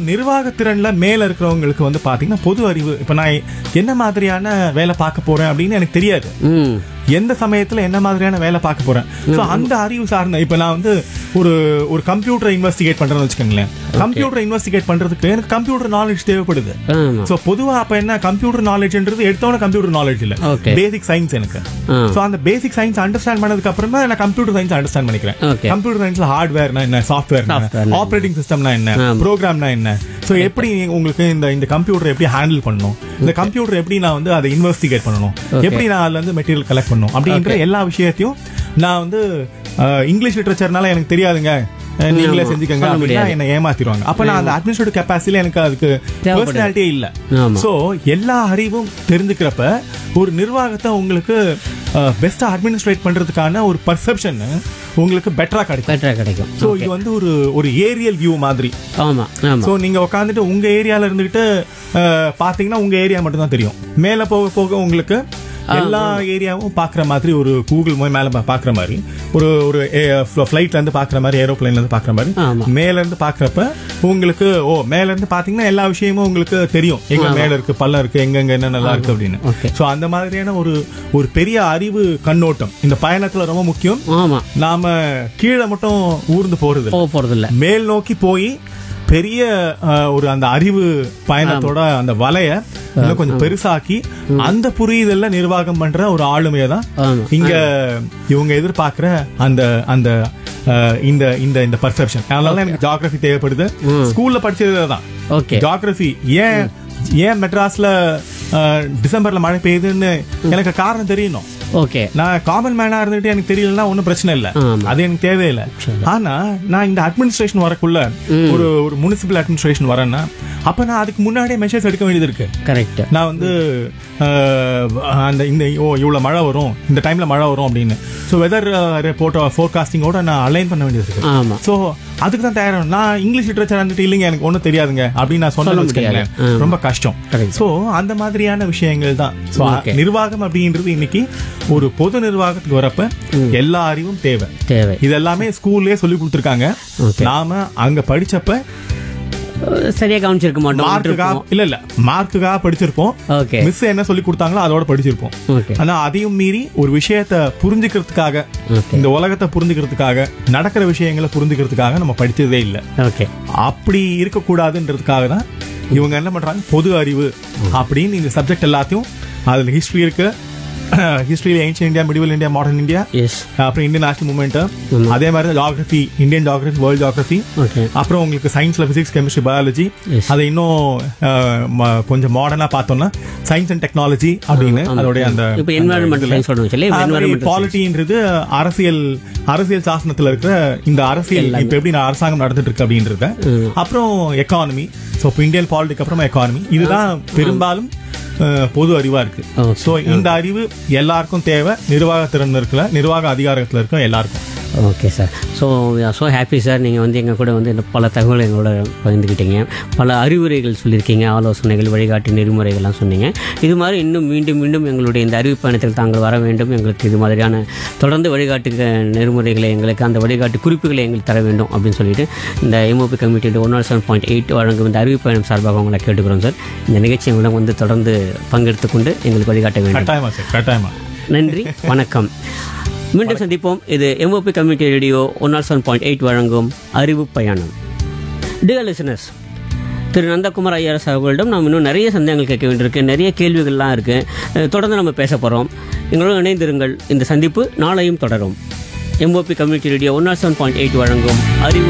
நிர்வாகத்திறன்ல மேல இருக்கிறவங்களுக்கு வந்து பாத்தீங்கன்னா பொது அறிவு இப்ப நான் என்ன மாதிரியான வேலை பார்க்க போறேன் அப்படின்னு எனக்கு தெரியாது ம் எந்த சமயத்துல என்ன மாதிரியான வேலை பார்க்க போறேன் சோ அந்த அறிவு சார்ந்த இப்ப நான் வந்து ஒரு ஒரு கம்ப்யூட்டரை இன்வெஸ்டிகேட் பண்றேன்னு வச்சுக்கோங்களேன் கம்ப்யூட்டர் இன்வெஸ்டிகேட் பண்றதுக்கு எனக்கு கம்ப்யூட்டர் நாலேஜ் தேவைப்படுது ஆமா சோ பொதுவா அப்ப என்ன கம்ப்யூட்டர் நாலேஜ்ன்றது எடுத்தவன கம்ப்யூட்டர் நாலேஜ் இல்ல Okay. பேசிக் சயின்ஸ் எனக்கு ஆ. சோ அந்த பேசிக் சயின்ஸ் அண்டர்ஸ்டாண்ட் பண்ணதுக்கு அப்புறம் தான் நான் கம்ப்யூட்டர் சயின்ஸ் அண்டர்ஸ்டாண்ட் பண்ணிக்கிறேன் Okay. கம்ப்யூட்டர் சயின்ஸ்ல ஹார்ட்வேர்னா என்ன சாஃப்ட்வேர் Software னா ஆபரேட்டிங் சிஸ்டம்னா என்ன ஆமா. ப்ரோக்ராம்னா என்ன சோ எப்படி உங்களுக்கு இந்த இந்த கம்ப்யூட்டர் எப்படி ஹேண்டில் பண்ணணும் இந்த கம்ப்யூட்டர் எப்படி நான் வந்து அதை இன்வெஸ்டிகேட் பண்ணணும் எப்படி நான் அதுல இருந்து மெட்டீரியல் கலெக்ட் பண்ணணும் அப்படின்ற எல்லா விஷயத்தையும் நான் வந்து அஹ், இங்கிலீஷ் லிட்டரேச்சர்னால எனக்கு தெரியாதுங்க அஹ், நீங்களே ஆமா. செஞ்சுக்கங்க சொல்ல அப்படின்னா முடியாது. என்ன ஏமாத்திடுவாங்க அப்ப நான் அந்த அட்மினிஸ்ட்ரேட்டிவ் கெப்பாசிட்டில எனக்கு அதுக்கு தேவைப்படுது. பர்சனாலிட்டியே இல்ல ஆமா. சோ எல்லா அறிவும் தெரிஞ்சுக்கிறப்ப ஒரு நிர்வாகத்தை உங்களுக்கு பெஸ்டா அட்மினிஸ்ட்ரேட் பண்றதுக்கான ஒரு பர்செப்ஷன் உங்களுக்கு பெட்டரா கிடைக்கும் பெட்டரா கிடைக்கும் சோ இது வந்து ஒரு ஒரு ஏரியல் வியூ மாதிரி ஆமா ஆமா சோ நீங்க உட்காந்துட்டு உங்க ஏரியால இருந்துகிட்டு அஹ், பாத்தீங்கன்னா உங்க ஏரியா மட்டும் தான் தெரியும் மேல போக போக உங்களுக்கு எல்லா ஏரியாவும் பாக்குற மாதிரி ஒரு கூகுள் போய் மேல பா- பாக்குற மாதிரி ஒரு ஒரு ஃபிளைட்ல இருந்து பாக்குற மாதிரி ஏரோப்ளைன்ல இருந்து பாக்குற மாதிரி ஆமா. மேல இருந்து பாக்குறப்ப உங்களுக்கு ஓ மேல இருந்து பாத்தீங்கன்னா எல்லா விஷயமும் உங்களுக்கு தெரியும் எங்க மேல இருக்கு பள்ளம் இருக்கு எங்க எங்க என்ன நல்லா இருக்கு அப்படின்னு Okay. சோ அந்த மாதிரியான ஒரு ஒரு பெரிய அறிவு கண்ணோட்டம் இந்த பயணத்துல ரொம்ப முக்கியம் ஆமா நாம கீழே மட்டும் ஊர்ந்து போறது இல்ல. போக போறது இல்ல மேல் நோக்கி போய் பெரிய அஹ், ஒரு அந்த அறிவு பயணத்தோட அந்த வலைய இன்னும் கொஞ்சம் பெருசாக்கி அந்த புரியுதல்ல நிர்வாகம் பண்ற ஒரு ஆளுமையை தான் ஆமா இங்க இவங்க எதிர்பார்க்கிற அந்த அந்த அஹ், இந்த இந்த இந்த பர்செப்ஷன் அதனால எனக்கு ஜியாகிரபி தேவைப்படுது ஸ்கூல்ல படிச்சது தான் ஓகே ஜியாகிரபி ஏன் ஏன் மெட்ராஸ்ல அஹ், டிசம்பர்ல மழை பெய்யுதுன்னு எனக்கு காரணம் தெரியணும் ஓகே நான் காமன் மேனா இருந்துட்டு எனக்கு தெரியலன்னா ஒன்றும் பிரச்சனை இல்ல ஆமா. அது எனக்கு தேவையில்லை ஆனா நான் இந்த அட்மினிஸ்ட்ரேஷன் வரக்குள்ள ஒரு ஒரு முனிசிபல் அட்மினிஸ்ட்ரேஷன் வரேன்னா அப்ப நான் அதுக்கு முன்னாடியே மெஷர்ஸ் எடுக்க வேண்டியது இருக்கு கரெக்ட் நான் வந்து அஹ், அந்த இந்த ஓ இவ்வளவு மழை வரும் இந்த டைம்ல மழை வரும் அப்படின்னு ஸோ வெதர் ரிப்போர்ட் ஃபோர்காஸ்டிங்கோட நான் அலைன் பண்ண வேண்டியது இருக்கு ஆமா ஸோ அதுக்கு தான் தயாராகும் நான் இங்கிலீஷ் லிட்டரேச்சர் வந்துட்டு இல்லைங்க எனக்கு ஒன்றும் தெரியாதுங்க அப்படின்னு நான் சொன்ன வச்சுக்கோங்களேன் முடியாது. ரொம்ப கஷ்டம் Correct. ஸோ அந்த மாதிரியான விஷயங்கள் தான் ஸோ Okay. நிர்வாகம் அப்படின்றது இன்னைக்கு ஒரு பொது நிர்வாகத்துக்கு வரப்ப எல்லா அறிவும் தேவை தேவை இதெல்லாமே ஸ்கூல்லயே சொல்லி கொடுத்துருக்காங்க Okay. நாம அங்க படிச்சப்ப அஹ், சரியா கவனிச்சிருக்க மாட்டோம் மார்க்குக்காக இல்ல இல்ல மார்க்குக்காக படிச்சிருப்போம் ஓகே மிஸ் என்ன சொல்லி கொடுத்தாங்களோ அதோட படிச்சிருப்போம் ஓகே ஆனா அதையும் மீறி ஒரு விஷயத்த புரிஞ்சுக்கிறதுக்காக ஓகே இந்த உலகத்தை புரிஞ்சுக்கிறதுக்காக நடக்கிற விஷயங்களை புரிஞ்சுக்கிறதுக்காக நம்ம படிச்சதே இல்லை ஓகே அப்படி இருக்கக்கூடாதுன்றதுக்காக தான் இவங்க என்ன பண்றாங்க பொது அறிவு அப்படின்னு இந்த சப்ஜெக்ட் எல்லாத்தையும் அதுல ஹிஸ்டரி இருக்கு ஹிஸ்டரியில ancient India medieval India modern India yes அப்புறம் இந்தியன் நேஷனல் மூவ்மெண்ட் அதே மாதிரி geography Indian geography world geography okay அப்புறம் உங்களுக்கு சயின்ஸ்ல பிசிக்ஸ் கெமிஸ்ட்ரி பயாலஜி Yes. அதை இன்னும் அஹ், ம- கொஞ்சம் மாடர்னா பார்த்தோம்னா சயின்ஸ் அண்ட் டெக்னாலஜி அப்படின்னு அதோடைய அந்த இப்போ என்வாரன்மெண்டல் சயின்ஸ் சொல்லுவோம் சொல்லி என்வாரன்மெண்டல் பாலிட்டின்றது அரசியல் அரசியல் சாசனத்துல இருக்கிற இந்த அரசியல் இப்ப எப்படி நான் அரசாங்கம் நடந்துட்டு இருக்கு அப்படின்றத அப்புறம் எக்கானமி சோ இப்போ இந்தியன் பாலிட்டிக் அப்புறமா எக்கானமி இதுதான் பெரும்பாலும் அஹ், பொது அறிவா இருக்கு Okay. சோ இந்த அறிவு எல்லாருக்கும் தேவை நிர்வாக திறன் இருக்கல நிர்வாக அதிகாரத்துல இருக்க எல்லாருக்கும் okay sir so so happy sir நீங்கள் வந்து எங்கள் கூட வந்து இந்த பல தகவலை எங்களோட பகிர்ந்துக்கிட்டீங்க பல அறிவுரைகள் சொல்லியிருக்கீங்க ஆலோசனைகள் வழிகாட்டு நெறிமுறைகள்லாம் சொன்னீங்க இது மாதிரி இன்னும் மீண்டும் மீண்டும் எங்களுடைய இந்த அறிவு பயணத்தில் தாங்கள் வர வேண்டும் எங்களுக்கு இது மாதிரியான தொடர்ந்து வழிகாட்டு நெறிமுறைகளை எங்களுக்கு அந்த வழிகாட்டு குறிப்புகளை எங்களுக்கு தர வேண்டும் அப்படின்னு சொல்லிட்டு இந்த எம்ஓபி கமிட்டியோட one nought seven point eight வழங்கும் இந்த அறிவு பயணம் சார்பாக உங்களை கேட்டுக்கிறோம் சார் இந்த நிகழ்ச்சி எங்களிடம் வந்து தொடர்ந்து பங்கெடுத்துக்கொண்டு எங்களுக்கு வழிகாட்ட வேண்டும் கட்டாயமா சார் கட்டாயமா நன்றி வணக்கம் மீண்டும் சந்திப்போம் இது MOP community radio one nought seven point eight வழங்கும் அறிவு பயணம் dear listeners Thiru Nandakumar IRS அவர்களிடம் நாம் இன்னும் நிறைய சந்தேகங்கள் கேட்க வேண்டியிருக்கு நிறைய கேள்விகள்லாம் இருக்கு அஹ் தொடர்ந்து நம்ம பேச போகிறோம் எங்களோட இணைந்திருங்கள் இந்த சந்திப்பு நாளையும் தொடரும் MOP community radio one nought seven point eight வழங்கும் அறிவு